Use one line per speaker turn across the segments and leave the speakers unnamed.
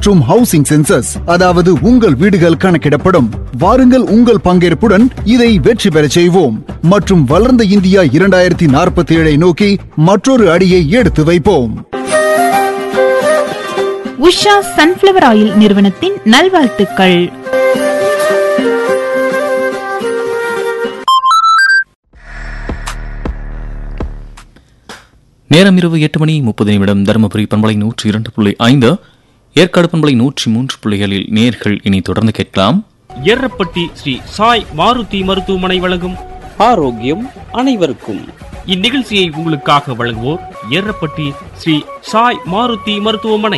மற்றும் housing census அதாவது உங்கள் வீடுகள் கணக்கிடப்படும் வாருங்கள் உங்கள் பங்கேற்புடன் இதை வெற்றி பெறச் செய்வோம் மற்றும் வளர்ந்த இந்தியா இரண்டாயிரத்தி நாற்பத்தி ஏழை நோக்கி மற்றொரு அடியை எடுத்து வைப்போம்
உஷா சன்ஃப்ளவர் ஆயில் நிறுவனத்தின் நல்வாழ்த்துக்கள்
நேரம் இரவு எட்டு மணி முப்பது நிமிடம் தருமபுரி பண்பலை நூற்றி இரண்டு புள்ளி ஐந்து ஏற்காடு பண்பலை நூற்றி மூன்று புள்ளிகளில் நேர்கள் இனி தொடர்ந்து கேட்கலாம்
எர்ரப்பட்டி ஸ்ரீ சாய் மாருதி மருத்துவமனை வழங்கும்
ஆரோக்கியம் அனைவருக்கும்
இந்நிகழ்ச்சியை உங்களுக்காக வழங்குவோர் எர்ரப்பட்டி ஸ்ரீ சாய் மாருதி மருத்துவமனை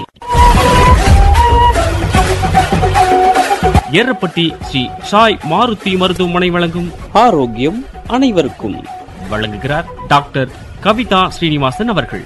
எர்ரப்பட்டி ஸ்ரீ சாய் மாருதி மருத்துவமனை வழங்கும்
ஆரோக்கியம் அனைவருக்கும்
வழங்குகிறார் டாக்டர் கவிதா ஸ்ரீனிவாசன் அவர்கள்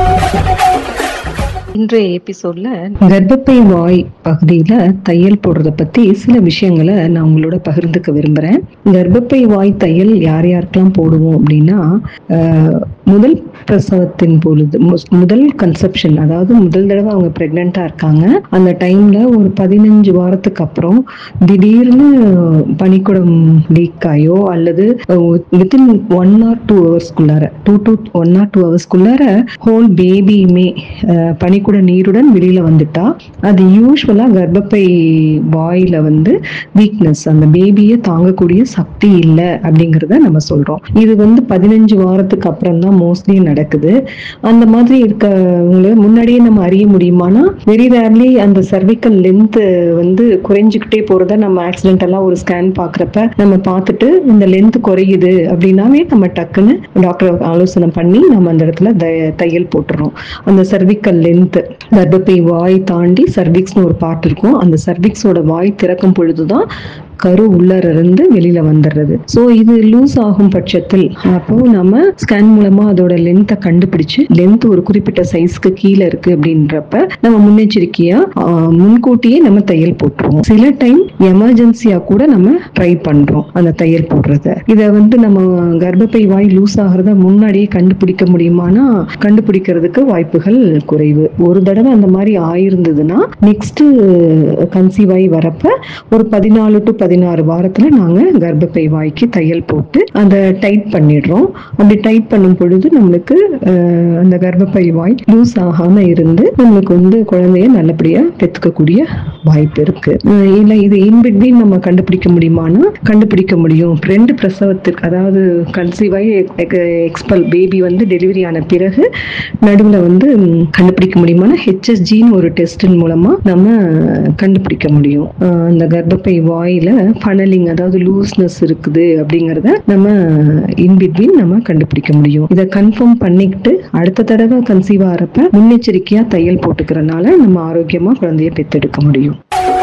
இன்றைய எபிசோட்ல கர்ப்பப்பை வாய் பகுதியில தையல் போடுறத பத்தி சில விஷயங்களை நான் உங்களோட பகிர்ந்துக்க விரும்புறேன் கர்ப்பப்பை வாய் தையல் யார் யாருக்கெல்லாம் போடுவோம் அப்படின்னா ஆஹ், முதல் பிரசவத்தின் பொழுது மு- முதல் கன்செப்ஷன் அதாவது முதல் தடவை அவங்க பிரெக்னெண்டா இருக்காங்க அந்த டைம்ல ஒரு பதினஞ்சு வாரத்துக்கு அப்புறம் திடீர்னு பனிக்குடம் லீக் ஆயோ அல்லது வித்தின் ஒன் ஆர் டூ ஹவர்ஸ்க்குள்ளார two to one or two ஹவர்ஸ்க்குள்ளார ஹோல் பேபியுமே பனிக்குட நீருடன் வெளியில வந்துட்டா அது யூஸ்வலா கர்ப்பப்பை வாயில வந்து வீக்னஸ் அந்த பேபியை தாங்கக்கூடிய சக்தி இல்லை அப்படிங்கிறத நம்ம சொல்றோம் இது வந்து பதினஞ்சு வாரத்துக்கு அப்புறம் தான் மோஸ்ட்லி நடக்குது அந்த மாதிரி இருக்கவங்கள முன்னாடியே நம்ம அறிய முடியுமானா வெரி ரேர்லி அந்த சர்விக்கல் லென்த் வந்து குறைஞ்சுக்கிட்டே போறத நம்ம ஆக்சிடென்டெல்லாம் ஒரு ஸ்கேன் பாக்குறப்ப நம்ம பார்த்துட்டு இந்த லென்த் குறையுது அப்படின்னாவே நம்ம டக்குன்னு டாக்டர் ஆலோசனை பண்ணி நம்ம அந்த இடத்துல த- தையல் போட்டுறோம் அந்த சர்விக்கல் லென்த் கர்ப்பப்பை வாய் தாண்டி சர்விக்ஸ்னு ஒரு பார்ட் இருக்கும் அந்த சர்விக்ஸோட வாய் திறக்கும் பொழுதுதான் கரு உள்ளர இருந்து வெளியில வந்துடுறது ஸோ இது லூஸ் ஆகும் பட்சத்தில் அப்போ நம்ம ஸ்கேன் மூலமா அதோட லென்த்தை கண்டுபிடிச்சு லென்த் ஒரு குறிப்பிட்ட சைஸ்க்கு கீழே இருக்கு அப்படின்றப்ப நம்ம முன்னெச்சரிக்கையா ஆஹ், முன்கூட்டியே நம்ம தையல் போட்டுருவோம் சில டைம் எமர்ஜென்சியா கூட நம்ம ட்ரை பண்றோம் அந்த தையல் போடுறத இதை வந்து நம்ம கர்ப்பப்பை வாய் லூஸ் ஆகிறத முன்னாடியே கண்டுபிடிக்க முடியுமானா கண்டுபிடிக்கிறதுக்கு வாய்ப்புகள் குறைவு ஒரு தடவை அந்த மாதிரி ஆயிருந்ததுன்னா நெக்ஸ்ட் கன்சீவ் ஆகி வரப்ப ஒரு பதினாலு டு பதினாறு வாரத்துல நாங்க கர்ப்பப்பை வாய்க்கு தையல் போட்டு அதை டைட் பண்ணிடுறோம் அப்படி டைட் பண்ணும் பொழுது நம்மளுக்கு அஹ், அந்த கர்ப்பப்பை வாய் லூஸ் ஆகாம இருந்து நம்மளுக்கு வந்து குழந்தைய நல்லபடியா பெத்துக்கக்கூடிய வாய்ப்பு இருக்கு அஹ், இல்ல இது இன்பிட்வீன் நம்ம கண்டுபிடிக்க முடியுமானா கண்டுபிடிக்க முடியும் ரெண்டு பிரசவத்துக்கு அதாவது கன்சீவ் ஆகி எக்ஸ்பல் பேபி வந்து டெலிவரி ஆன பிறகு நடுவுல வந்து ம், கண்டுபிடிக்க முடியுமானா ஹெச்எஸ்ஜின்னு ஒரு டெஸ்டின் மூலமா நம்ம கண்டுபிடிக்க முடியும் அஹ் அந்த கர்ப்பப்பை வாயில ஃபனலிங் அதாவது லூஸ்னஸ் இருக்குது அப்படிங்கறத நம்ம இன்பிட்வீன் நம்ம கண்டுபிடிக்க முடியும் இதை கன்ஃபார்ம் பண்ணிக்கிட்டு அடுத்த தடவை கன்சீவ் ஆகிறப்ப முன்னெச்சரிக்கையா தையல் போட்டுக்கிறனால நம்ம ஆரோக்கியமா குழந்தைய பெத்தெடுக்க முடியும்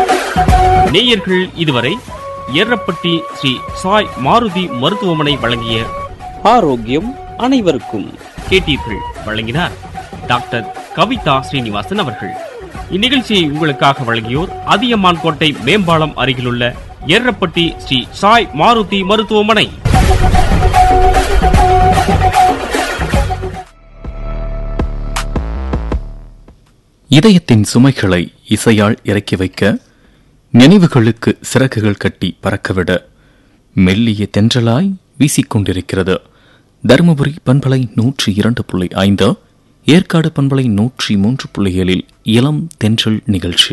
நேயர்கள் இதுவரை எர்ரப்பட்டி ஸ்ரீ சாய் மாருதி மருத்துவமனை வழங்கிய
ஆரோக்கியம் அனைவருக்கும்
கேட்டீர்கள் வழங்கினார் டாக்டர் கவிதா ஸ்ரீனிவாசன் அவர்கள் இந்நிகழ்ச்சியை உங்களுக்காக வழங்கியோர் அதியமான் கோட்டை மேம்பாலம் அருகிலுள்ள எர்ரப்பட்டி ஸ்ரீ சாய் மாருதி மருத்துவமனை
இதயத்தின் சுமைகளை இசையால் இறக்கி வைக்க நினைவுகளுக்கு சிறகுகள் கட்டி பறக்கவிட மெல்லிய தென்றலாய் வீசிக்கொண்டிருக்கிறது தருமபுரி பண்பலை நூற்றி இரண்டு புள்ளி ஐந்து ஏற்காடு பண்பலை நூற்றி மூன்று புள்ளிகளில் இளம் தென்றல் நிகழ்ச்சி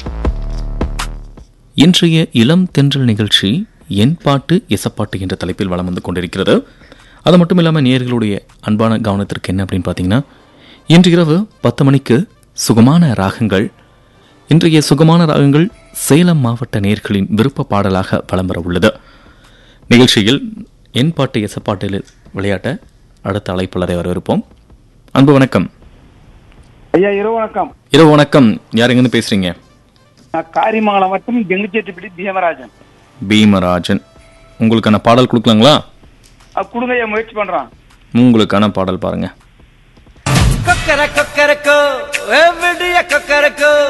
இன்றைய இளம் தென்றல் நிகழ்ச்சி என் பாட்டு எசப்பாட்டு என்ற தலைப்பில் வலம் வந்து கொண்டிருக்கிறது அது மட்டும் இல்லாமல் நேயர்களுடைய அன்பான கவனத்திற்கு என்ன அப்படின்னு பார்த்தீங்கன்னா இன்று இரவு பத்து மணிக்கு சுகமான ராகங்கள் இன்றைய சுகமான ராகங்கள் சேலம் மாவட்ட நேயர்களின் விருப்ப பாடலாக வலம் வர உள்ளது நிகழ்ச்சியில் என் பாட்டு எசப்பாட்டில் விளையாட்ட அடுத்த அழைப்பாளரை வரவிருப்போம் அன்பு வணக்கம்
ஐயா இரவு வணக்கம்
இரவு வணக்கம் யார் எங்கேருந்து பேசுறீங்க
நான் காரிமங்கலம் மற்றும் கெங்குச்செட்டிப்படி பீமராஜன்
பீமராஜன் உங்களுக்கான பாடல் கொடுக்கலாங்களா
அஹ் கொடுங்க ஐயா முயற்சி பண்றான்
உங்களுக்கான பாடல் பாருங்க
கொக்கர கொக்கரக்கோ விடிய கொக்கரக்கோ